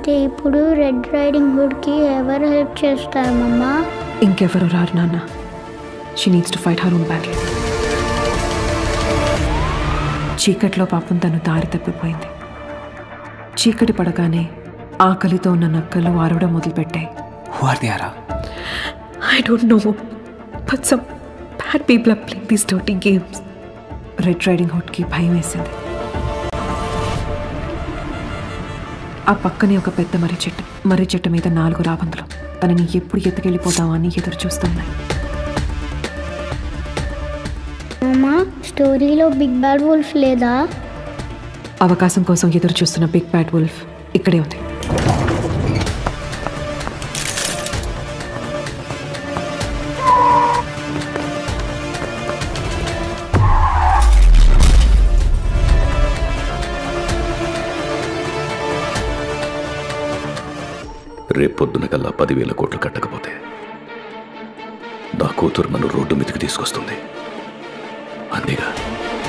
అయితే ఇప్పుడు red riding హుడ్కి ఎవరు హెల్ప్ చేస్తారు మమ్మా ఇంకెవరు రారు నాన్న she needs to fight her own battle చీకట్లో పాపం తను దారి తప్పిపోయింది చీకటి పడగానే ఆకలితో ఉన్న నక్కలు ఆరవడం మొదలుపెట్టాయి who are the are I don't know but some bad people are playing these dirty games red riding హుడ్కి భయం వేసింది ఆ పక్కనే ఒక పెద్ద మర్రి చెట్టు మర్రి చెట్టు మీద నాలుగు రాబందులు తనని ఎప్పుడు ఎత్తుకెళ్ళిపోతామా అని ఎదురు చూస్తున్నాయి మమ్మా స్టోరీలో బిగ్ బ్యాడ్ వుల్ఫ్ లేదా అవకాశం కోసం ఎదురు చూస్తున్న బిగ్ బ్యాడ్ వుల్ఫ్ ఇక్కడే ఉంది రేపొద్దున కల్లా పదివేల కోట్లు కట్టకపోతే నా కూతురు నన్ను రోడ్డు మీదకి తీసుకొస్తుంది అంతేగా